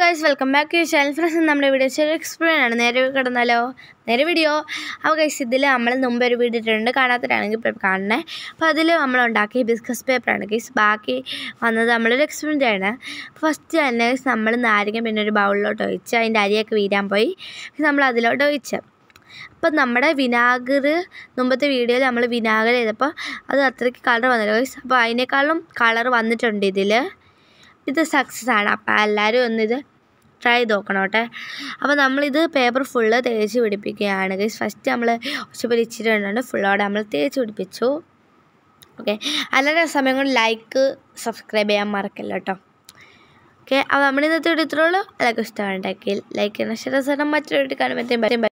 guys welcome back to channel friends നമ്മുടെ video ചെറിയ explain ആണ് നേരെ കിടന്നാലോ നേരെ വീഡിയോ അപ്പോൾ ഗൈസ് ഇതിൽ നമ്മൾ മുമ്പ് ഒരു വീഡിയോ ഇട്ടിട്ടുണ്ട് കാണാത്തവരാണെങ്കിൽ ഇപ്പോൾ കാണണേ അപ്പോൾ അതിൽ നമ്മൾ ഉണ്ടാക്കിയ ബിസ്ക്കസ് പേപ്പറാണ് ഗൈസ് ബാക്കി വന്നത് നമ്മളൊരു എക്സ്പെരിമെൻ്റ് ആണ് ഫസ്റ്റ് തന്നെ നമ്മൾ നാരങ്ങ പിന്നെ ഒരു ബൗളിലോട്ട് ഒഴിച്ച് അതിൻ്റെ അരിയൊക്കെ വീരാൻ പോയി നമ്മൾ അതിലോട്ട് ഒഴിച്ച് അപ്പം നമ്മുടെ വിനാഗർ മുമ്പത്തെ വീഡിയോയിൽ നമ്മൾ വിനാഗർ ചെയ്തപ്പോൾ അത് അത്രയ്ക്ക് കളർ വന്നില്ല ഗൈസ് അപ്പോൾ അതിനേക്കാളും കളർ വന്നിട്ടുണ്ട് ഇതിൽ ഇത് സക്സസ് ആണ് അപ്പോൾ എല്ലാവരും ഒന്നിത് ട്രൈ ചെയ്ത് നോക്കണം കേട്ടെ അപ്പോൾ നമ്മളിത് പേപ്പർ ഫുള്ള് തേച്ച് പിടിപ്പിക്കുകയാണ് ഗൈസ് ഫസ്റ്റ് നമ്മൾ കുറച്ച് ഇച്ചിരി ഉണ്ട് ഫുള്ളോടെ നമ്മൾ തേച്ച് പിടിപ്പിച്ചു ഓക്കെ അല്ലാതെ സമയം കൊണ്ട് ലൈക്ക് സബ്സ്ക്രൈബ് ചെയ്യാൻ മറക്കല്ല കേട്ടോ ഓക്കെ അപ്പോൾ നമ്മുടെ ഇന്നത്തെ വീഡിയോ ഇത്രയുള്ളൂ എല്ലാവർക്കും ഇഷ്ടമുണ്ടാക്കിയിൽ ലൈക്ക് ചെയ്യണം ശരി മറ്റൊരു വീട്ടിൽ കാണുമ്പോഴത്തേക്കും